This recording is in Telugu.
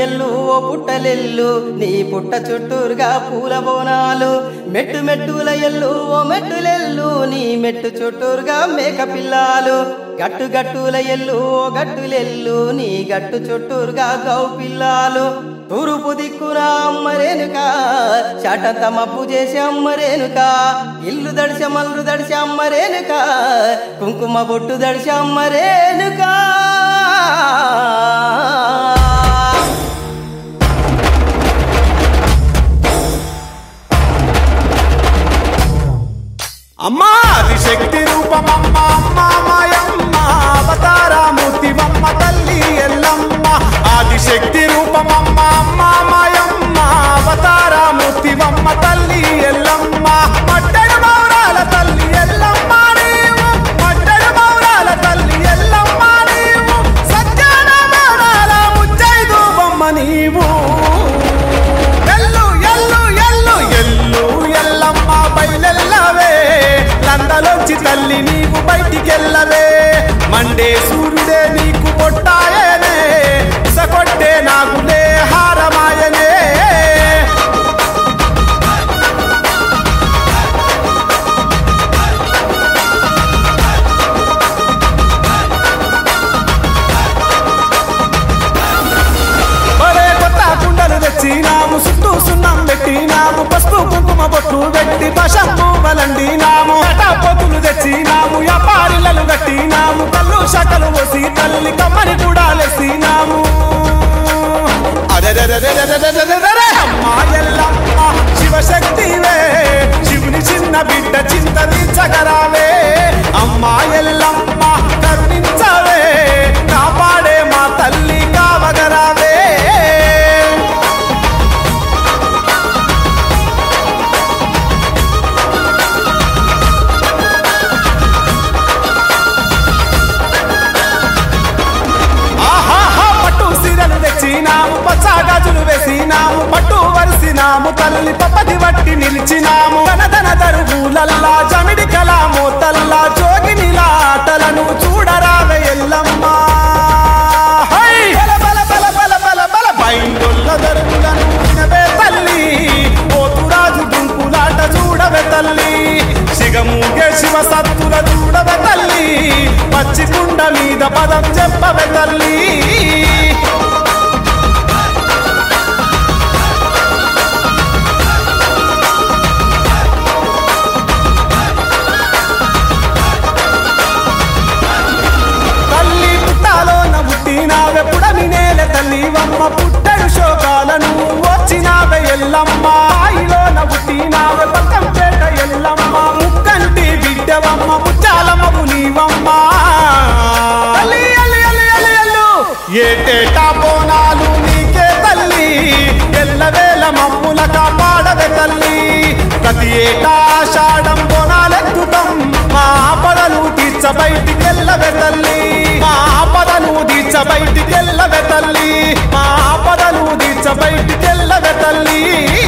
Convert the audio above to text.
ఎల్లు ఓ పుట్టలెల్లు నీ పుట్ట చుట్టూరుగా పూల బోనాలు మెట్టు మెట్టుల ఎల్లు ఓ మెట్టులెల్లు నీ మెట్టు చుట్టూరుగా మేక పిల్లాలు గట్టు గట్టుల ఎల్లు ఓ గట్టులెల్లు నీ గట్టు చుట్టూరుగా గౌ పిల్లాలు తూరుపు దిక్కున అమ్మరేనుక చాటంత మప్పు చేసి అమ్మరేనుక ఇల్లు దడిసి మల్లు దడిసి అమ్మరేనుక కుంకుమ బొట్టు దడిసి అమ్మరేనుక అమ్మా ఆదిశక్తి రూపమమ్మ అమ్మ మాయమ్మ అవతారమూర్తివమ్మ తల్లి ఎల్లమ్మ ఆదిశక్తి రూపమమ్మ అమ్మ మాయమ్మ అవతారమూర్తివమ్మ తల్లి ఎల్లమ్మ మట్టెడు మౌరాల తల్లి ఎల్లమ్మ నీవు మట్టెడు మౌరాల తల్లి ఎల్లమ్మ నీవు సత్యాన మౌరాల ముచ్చైదు బొమ్మ నీవు ఎల్లు ఎల్లు ఎల్లు ఎల్లు ఎల్లమ్మ బయలెల్లవే లందలోంచి తల్లి నీకు బయటికెళ్ళవే మండే సూర్యుడే నీకు పొట్టాయనే ఇసకొట్టే నాకులే హారమాయనే ఒరే కొత్త కుండలు తెచ్చినాము చుట్టూ సున్నం పెట్టినాము పసుపు కుంకుమ బొట్టు పెట్టి పశంపు వలండినాము పొత్తులు తెచ్చినాము వ్యాపారిలలు కట్టినాము కళ్ళు షకలు పోసి తల్లి కమ్మని కూడా లెసినాము అరెరెరెరెరెరెరెరెరెరె! అమ్మా ఎల్లమ్మ శివశక్తివే శివుని చిన్న బిడ్డ చింత తీర్చగరావే అమ్మా ఎల్లమ్మ కరుణించవే కాపాడే మా తల్లి కావగరావే ఆహాహా పట్టు సీరలు తెచ్చినాము పచ్చ గాజులు వేసినాము పట్టు వరిసినాము తల్లి పప్పది వట్టి నిలిచినాము ధనధన దరుగులల్లా జమిడి కలామో తల్లా జోగినిలా ఆటలను చూడరావే ఎల్లమ్మ హై! బల బల బల బల బల బల బైండొల్ల దరుగులను వినవే తల్లి పోతురాజు గుంపులాట చూడవే తల్లి శిగమూగే శివ సత్తుల చూడవే తల్లి పచ్చి కుండ మీద పదం చెప్పవే తల్లి తల్లి పుట్టాలోన పుట్టినావే పుడమి నేల తల్లి వమ్మ పుట్టడు శోకాలను వచ్చినావే ఎల్లమ్మ ఆయిలోన పుట్టినావే పక్కం పేట ఎల్లమ్మ ముక్కంటి బిడ్డవమ్మ ముచ్చాలమ్మకు నీవమ్మ తల్లి అల్లి అల్లి అల్లి అల్లు ఏటేటా బోనాలు నీకే తల్లి ఎల్లవేళ మమ్ముల కాపాడవే తల్లి ప్రతి ఏటా ఆషాఢం బోనాలెత్తుతాం మా ఆపదలు తీర్చ బయటికెళ్ళవే తల్లి మా ఆపదలు తీర్చ బయటికెళ్ళవే తల్లి మా ఆపదలు తీర్చ బయటికెళ్ళవే తల్లి